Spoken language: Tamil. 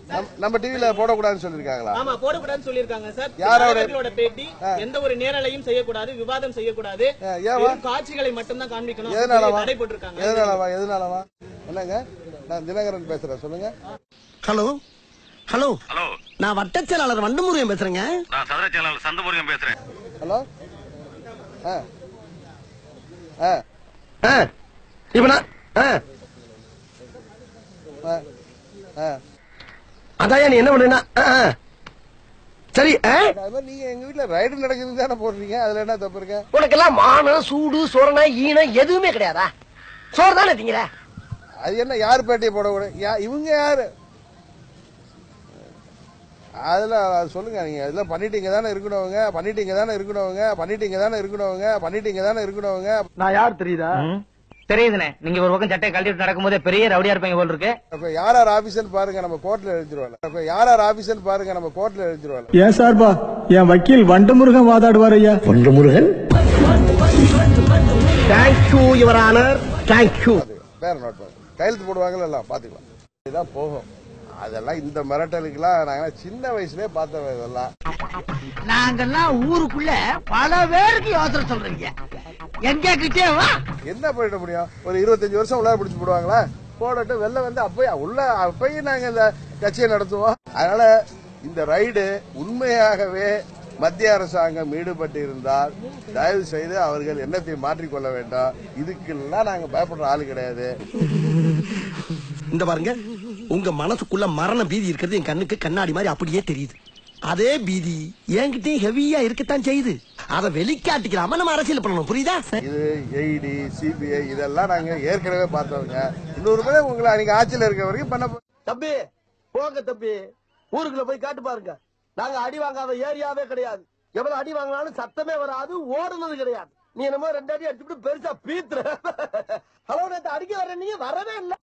நம்ம- நம்ம டிவில போடக்கூடாதுன்னு சொல்லிருக்காங்களா ஆமா போடக்கூடாதுன்னு சொல்லியிருக்காங்க சார் யாரோட- தலைவர்களோட பேட்டி எந்த ஒரு நேரலையும் செய்யக்கூடாது விவாதம் செய்யக்கூடாது ஏவா? வெறும் காட்சிகளை மட்டும்தான் காண்பிக்கணும் அப்படின்னு எதனாலவா சொல்லி தடை போட்டிருக்காங்க எதனாலவா எதனாலவா என்னங்க நான் தினகரன் பேசுறேன் சொல்லுங்க ஹலோ ஹலோ ஹலோ நான் வட்டச் செயலாளர் வண்டமுருகன் பேசுறேங்க நான் சதுர செயலாளர் சந்தமுருகன் பேசுறேன் ஹலோ ஆ ஆ ஆ, இப்ப நான் ஆ, ஆ ஆ அதான்யா நீ என்ன பண்ணுனா சரி ஆ? அது மாதிரி நீங்க எங்க வீட்ல ரைடு நடக்குது தானே போடுறீங்க அதுல என்ன தப்பு இருக்கு உனக்கெல்லாம் மானம் சூடு சோரணை ஈனம் எதுவுமே கிடையாதா சோறு தானே திங்கிற அது என்ன யார் பேட்டியை போடக்கூடாது யா- இவங்க யாரு அதுல அது சொல்லுங்க நீங்க இதெல்லாம் பண்ணிட்டீங்க தானே இருக்கணுங்க பண்ணிட்டீங்க தானே இருக்கணுங்க பண்ணிட்டீங்க தானே இருக்கணுங்க பண்ணிட்டீங்க தானே இருக்கணுங்க நான் யார் தெரியுதா தெரியுதுண்ணே நீங்க ஒரு பக்கம் சட்டையை கழட்டிட்டு நடக்கும்போதே பெரிய ரவுடியா இருப்பீங்க போல் இருக்கு அப்ப யார் யார் ஆபீசர் பாருங்க நம்ம கோர்ட்ல எழுதிருவாங்க அப்ப யார் யார் ஆபீசர் பாருங்க நம்ம கோர்ட்ல எழுதிருவாங்க ஏன் சார்பா என் வக்கீல் வண்டமுருகன் வாதாடுவார் ஐயா Murugan thank you your honour thank you பேர் நோட் பண்ணுங்க கையெழுத்து போடுவாங்கல்ல எல்லாம் பாத்துக்கலாம் இதுதான் போகும் அதெல்லாம் இந்த மிரட்டலுக்குலாம் நாங்க சின்ன வயசுலயே பார்த்தோம் இதெல்லாம் நாங்கெல்லாம் ஊருக்குள்ள பல பேருக்கு யோசனை சொல்றீங்க எங்க கிட்டே வா என்ன பண்ணிட முடியும் ஒரு இருபத்தஞ்சு வருஷம் உள்ள பிடிச்சு போடுவாங்களா போடட்டு வெளில வந்து அப்பயே உள்ள அப்பயும் நாங்க இந்த கட்சியை நடத்துவோம் அதனால இந்த ரைடு உண்மையாகவே மத்திய அரசாங்கம் ஈடுபட்டு இருந்தால் தயவு செய்து அவர்கள் எண்ணத்தை மாற்றிக்கொள்ள வேண்டாம் இதுக்கெல்லாம் நாங்க பயப்படுற ஆளு கிடையாது இந்த பாருங்க உங்க மனசுக்குள்ள மரண பீதி இருக்கிறது என் கண்ணுக்கு கண்ணாடி மாதிரி அப்படியே தெரியுது அதே பீதி என்கிட்டயும் ஹெவியா இருக்கத்தான் செய்யுது அதை வெளிக்காட்டிக்கலாம நம்ம அரசியல் பண்ணணும் புரியுதா இது ஐடி சிபிஐ இதெல்லாம் நாங்க ஏற்கனவே பார்த்தவங்க இன்னொரு முறை உங்களை நீங்க ஆட்சியில இருக்க வரைக்கும் பண்ண போ- தம்பி போங்க தம்பி ஊருக்குள்ள போய் காட்டு பாருங்க நாங்க அடி வாங்காத ஏரியாவே கிடையாது எவ்வளவு அடி வாங்கினாலும் சத்தமே வராது ஓடுனது கிடையாது நீ என்னமோ ரெண்டு அடி அடிச்சுட்டு பெருசா பீத்துற ஹலோ நேத்து அடிக்க வர நீங்க வரவே இல்ல